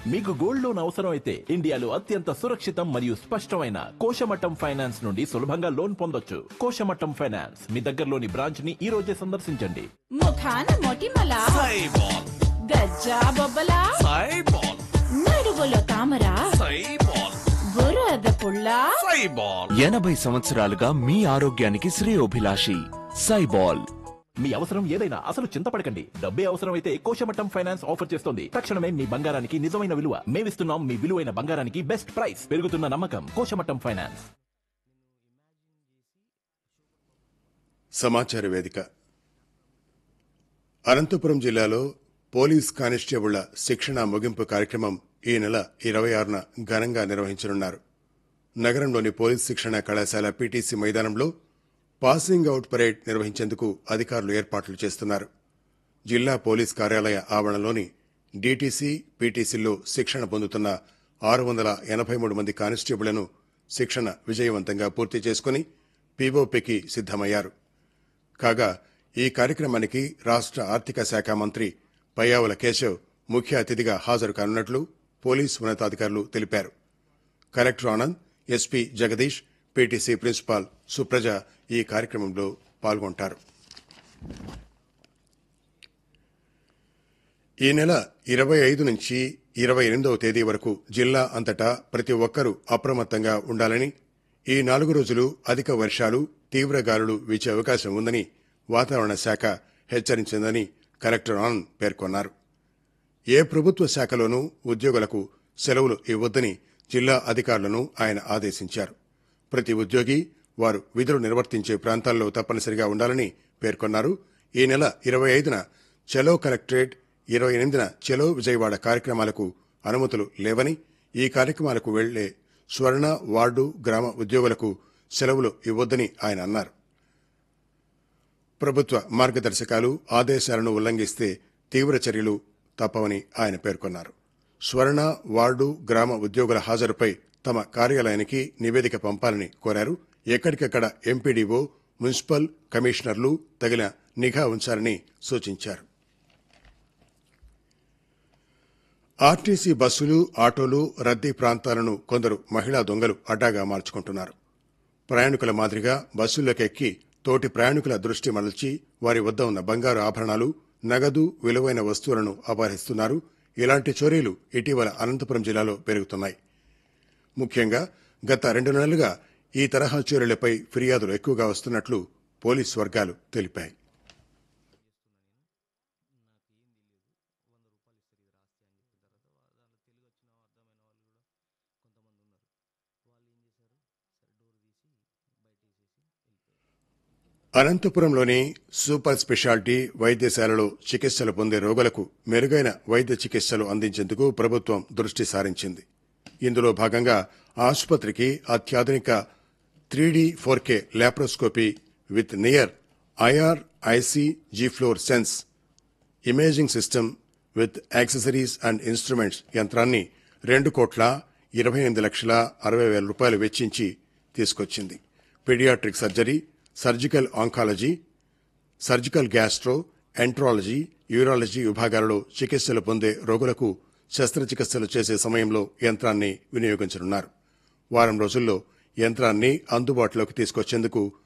మీకు gold loan అవసరం అయితే ఇండియాలో అత్యంత సురక్షితం మరియు స్పష్టమైన కోశమట్టం ఫైనాన్స్ నుండి సులభంగా లోన్ పొందొచ్చు కోశమట్టం ఫైనాన్స్ మీ దగ్గరలోని బ్రాంచ్ ని ఈ రోజే సందర్శించండి ముఖాన మొటిమల సైబాల్ గజ్జా బొబ్బల సైబాల్ నడువులో తామర సైబాల్ బురద పుల్ల సైబాల్ ఎనభై సంవత్సరాలుగా మీ ఆరోగ్యానికి శ్రేయోభిలాషి సైబాల్ మీ అవసరం ఏదైనా అసలు చింతపడకండి డబ్బే అవసరం అయితే కోశమట్టం ఫైనాన్స్ ఆఫర్ చేస్తుంది తక్షణమే మీ బంగారానికి నిజమైన విలువ మేమిస్తున్నాం మీ విలువైన బంగారానికి బెస్ట్ ప్రైస్ పెరుగుతున్న నమ్మకం కోశమట్టం ఫైనాన్స్ సమాచార వేదిక అనంతపురం జిల్లాలో పోలీస్ కానిస్టేబుళ్ల శిక్షణ ముగింపు కార్యక్రమం ఈ నెల ఇరవై ఆరున ఘనంగా నిర్వహించనున్నారు నగరంలోని పోలీస్ శిక్షణ కళాశాల పీటీసీ మైదానంలో పాసింగ్ అవుట్ పరేడ్ నిర్వహించేందుకు అధికారులు ఏర్పాట్లు చేస్తున్నారు జిల్లా పోలీస్ కార్యాలయ ఆవరణలోని డీటీసీ పీటీసీల్లో శిక్షణ పొందుతున్న ఆరు వందల ఎనభై మూడు మంది కానిస్టేబుళ్లను శిక్షణ విజయవంతంగా పూర్తి చేసుకుని పీఓపీకి సిద్దమయ్యారు కాగా ఈ కార్యక్రమానికి రాష్ట్ర ఆర్థిక శాఖ మంత్రి పయ్యావుల కేశవ్ ముఖ్య అతిథిగా హాజరు కానున్నట్లు పోలీసు ఉన్నతాధికారులు తెలిపారు collector Anand SP Jagadish PTC principal Supraja ఈ కార్యక్రమంలో పాల్గొంటారు ఈ నెల ఇరవై ఐదు నుంచి ఇరవై ఎనిమిదవ తేదీ వరకు జిల్లా అంతటా ప్రతి ఒక్కరూ అప్రమత్తంగా ఉండాలని ఈ నాలుగు రోజులు అధిక వర్షాలు తీవ్ర గాలులు వీచే అవకాశం ఉందని వాతావరణ శాఖ హెచ్చరించిందని కలెక్టర్ ఆనంద్ పేర్కొన్నారు ఏ ప్రభుత్వ శాఖలోనూ ఉద్యోగులకు సెలవులు ఇవ్వొద్దని జిల్లా అధికారులను ఆయన ఆదేశించారు ప్రతి ఉద్యోగి వారు విధులు నిర్వర్తించే ప్రాంతాల్లో తప్పనిసరిగా ఉండాలని పేర్కొన్నారు ఈ నెల ఇరవై ఐదున చలో కలెక్టరేట్ ఇరవై ఎనిమిదిన చలో విజయవాడ కార్యక్రమాలకు అనుమతులు లేవని ఈ కార్యక్రమాలకు వెళ్లే స్వర్ణ వార్డు గ్రామ ఉద్యోగులకు సెలవులు ఇవ్వొద్దని ఆయన అన్నారు ప్రభుత్వ మార్గదర్శకాలు ఆదేశాలను ఉల్లంఘిస్తే తీవ్ర చర్యలు తప్పవని ఆయన పేర్కొన్నారు స్వర్ణ వార్డు గ్రామ ఉద్యోగుల హాజరుపై తమ కార్యాలయానికి నివేదిక పంపాలని కోరారు ఎక్కడికక్కడ ఎంపీడీఓ మున్సిపల్ కమిషనర్లు తగిన నిఘా ఉంచాలని సూచించారు ఆర్టీసీ బస్సులు ఆటోలు రద్దీ ప్రాంతాలను కొందరు మహిళా దొంగలు అడ్డాగా మార్చుకుంటున్నారు ప్రయాణికుల మాదిరిగా బస్సుల్లోకి ఎక్కి తోటి ప్రయాణికుల దృష్టి మరల్చి వారి వద్ద ఉన్న బంగారు ఆభరణాలు నగదు విలువైన వస్తువులను అపహరిస్తున్నారు ఇలాంటి చోరీలు ఇటీవల అనంతపురం జిల్లాలో పెరుగుతున్నాయి ముఖ్యంగా గత రెండు నెలలుగా ఈ తరహా చోరీలపై ఫిర్యాదులు ఎక్కువగా వస్తున్నట్లు పోలీసు వర్గాలు తెలిపాయి అనంతపురంలోని సూపర్ స్పెషాలిటీ వైద్యశాలలో చికిత్సలు పొందే రోగులకు మెరుగైన వైద్య చికిత్సలు అందించేందుకు ప్రభుత్వం దృష్టి సారించింది ఇందులో భాగంగా ఆసుపత్రికి అత్యాధునిక three D four K laparoscopy with near IR IC G fluorescence imaging system with accessories and instruments యంత్రాన్ని రెండు కోట్ల ఇరవై ఎనిమిది లక్షల అరవై వేల రూపాయలు వెచ్చించి తీసుకొచ్చింది paediatric surgery surgical oncology surgical gastroenterology urology విభాగాలలో చికిత్సలు పొందే రోగులకు శస్త్రచికిత్సలు చేసే సమయంలో యంత్రాన్ని వినియోగించనున్నారు వారం రోజుల్లో యంత్రాన్ని అందుబాటులోకి తీసుకొచ్చేందుకు